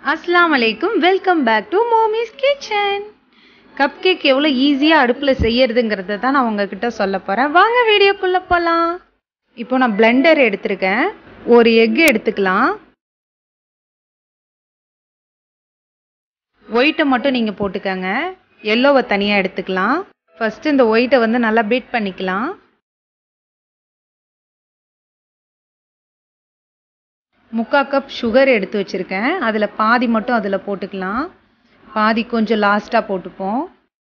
அஸ்லாம் வலைக்கும் welcome back to mommy's kitchen cupcake எவ்வளோ ஈஸியாக அடுப்பில் செய்யறதுங்கிறத தான் நான் உங்ககிட்ட சொல்ல போகிறேன் வாங்க வீடியோக்குள்ளே போகலாம் இப்போ நான் பிளெண்டர் எடுத்திருக்கேன் ஒரு எக் எடுத்துக்கலாம் ஒயிட்டை மட்டும் நீங்கள் போட்டுக்கோங்க எல்லோவை தனியாக எடுத்துக்கலாம் ஃபஸ்ட்டு இந்த ஒயிட்டை வந்து நல்லா பீட் பண்ணிக்கலாம் முக்கால் கப் சுகர் எடுத்து வச்சுருக்கேன் அதில் பாதி மட்டும் அதில் போட்டுக்கலாம் பாதி கொஞ்சம் லாஸ்ட்டாக போட்டுப்போம்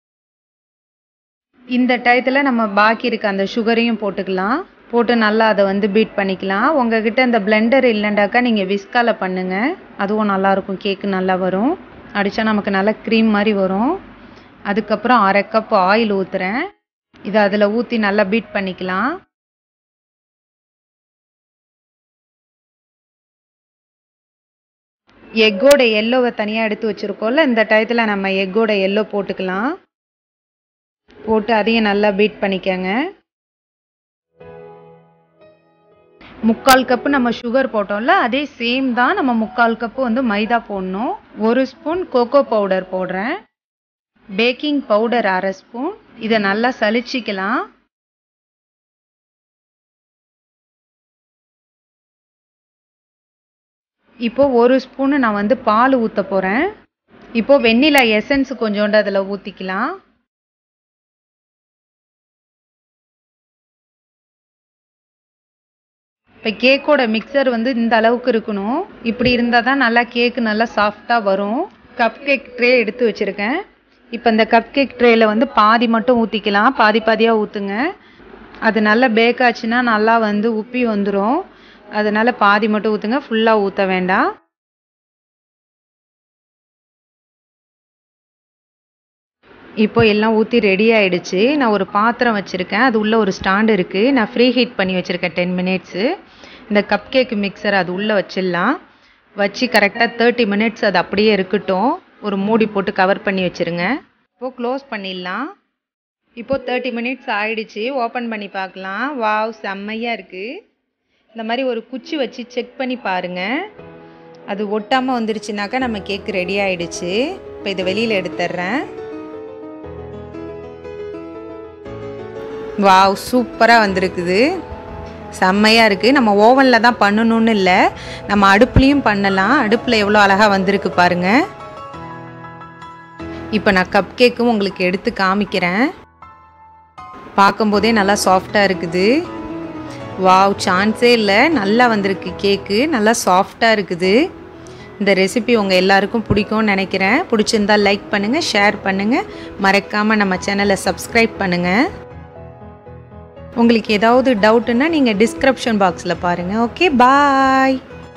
இந்த டயத்தில் நம்ம பாக்கி இருக்க அந்த சுகரையும் போட்டுக்கலாம் போட்டு நல்லா அதை வந்து பீட் பண்ணிக்கலாம் உங்ககிட்ட இந்த பிளெண்டர் இல்லைண்டாக்கா நீங்கள் விஸ்கால பண்ணுங்கள் அதுவும் நல்லாயிருக்கும் கேக்கு நல்லா வரும் அடித்தா நமக்கு நல்லா க்ரீம் மாதிரி வரும் அதுக்கப்புறம் அரை கப் ஆயில் ஊற்றுறேன் இதை அதில் ஊற்றி நல்லா பீட் பண்ணிக்கலாம் எக்கோட எல்லோவை தனியாக எடுத்து வச்சுருக்கோம்ல இந்த டயத்தில் நம்ம எக்கோட எல்லோ போட்டுக்கலாம் போட்டு அதையும் நல்லா பீட் பண்ணிக்கோங்க முக்கால் கப்பு நம்ம சுகர் போட்டோம்ல அதே சேம் தான் நம்ம முக்கால் கப்பு வந்து மைதா போடணும் ஒரு ஸ்பூன் கோகோ பவுடர் போடுறேன் பேக்கிங் பவுடர் அரை ஸ்பூன் இதை நல்லா சலிச்சிக்கலாம் இப்போ ஒரு ஸ்பூனு நான் வந்து பால் ஊற்ற போகிறேன் இப்போ வெண்ணிலா எசன்ஸ் கொஞ்சோண்டு அதில் ஊற்றிக்கலாம் இப்போ கேக்கோட மிக்சர் வந்து இந்த அளவுக்கு இருக்கணும் இப்படி இருந்தால் தான் நல்லா கேக்கு நல்லா சாஃப்டாக வரும் கப் கேக் ட்ரே எடுத்து வச்சுருக்கேன் இப்போ இந்த கப் கேக் ட்ரேயில் வந்து பாதி மட்டும் ஊற்றிக்கலாம் பாதி பாதியாக ஊற்றுங்க அது நல்லா பேக் ஆச்சுன்னா நல்லா வந்து உப்பி வந்துடும் அதனால பாதி மட்டும் ஊற்றுங்க ஃபுல்லாக ஊற்ற வேண்டாம் இப்போ எல்லாம் ஊற்றி ரெடி ஆயிடுச்சு நான் ஒரு பாத்திரம் வச்சுருக்கேன் அது உள்ளே ஒரு ஸ்டாண்டு இருக்குது நான் ஃப்ரீ ஹீட் பண்ணி வச்சுருக்கேன் டென் மினிட்ஸு இந்த கப் கேக் மிக்சர் அது உள்ளே வச்சிடலாம் வச்சு கரெக்டாக தேர்ட்டி மினிட்ஸ் அது அப்படியே இருக்கட்டும் ஒரு மூடி போட்டு கவர் பண்ணி வச்சுருங்க இப்போது க்ளோஸ் பண்ணிடலாம் இப்போது தேர்ட்டி மினிட்ஸ் ஆயிடுச்சு ஓப்பன் பண்ணி பார்க்கலாம் வாவ் செம்மையாக இருக்குது இந்த மாதிரி ஒரு குச்சி வச்சு செக் பண்ணி பாருங்கள் அது ஒட்டாமல் வந்துருச்சுனாக்கா நம்ம கேக் ரெடி ஆயிடுச்சு இப்போ இதை வெளியில் எடுத்துட்றேன் வாவ் சூப்பராக வந்திருக்குது செம்மையாக இருக்குது நம்ம ஓவனில் தான் பண்ணணும்னு இல்லை நம்ம அடுப்புலேயும் பண்ணலாம் அடுப்பில் எவ்வளோ அழகாக வந்திருக்கு பாருங்கள் இப்போ நான் கப் கேக்கும் உங்களுக்கு எடுத்து காமிக்கிறேன் பார்க்கும்போதே நல்லா சாஃப்டாக இருக்குது வாவ் சான்ஸே இல்லை நல்லா வந்திருக்கு கேக்கு நல்லா சாஃப்டாக இருக்குது இந்த ரெசிபி உங்கள் எல்லாருக்கும் பிடிக்கும்னு நினைக்கிறேன் பிடிச்சிருந்தா லைக் பண்ணுங்கள் ஷேர் பண்ணுங்கள் மறக்காமல் நம்ம சேனலை சப்ஸ்கிரைப் பண்ணுங்கள் உங்களுக்கு ஏதாவது டவுட்டுன்னா நீங்கள் டிஸ்கிரிப்ஷன் பாக்ஸில் பாருங்கள் ஓகே பாய்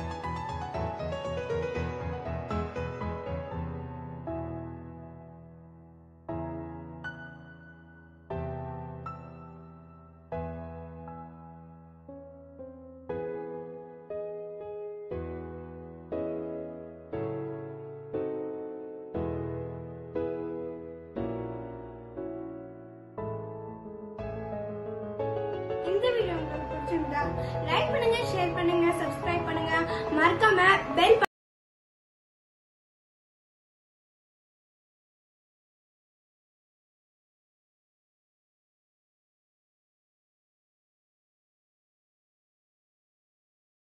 இந்த வீடியோ உங்களுக்கு பிடிச்சிருந்தா லைக் பண்ணுங்க ஷேர் பண்ணுங்க சப்ஸ்கிரைப் பண்ணுங்க மறக்காம பெல்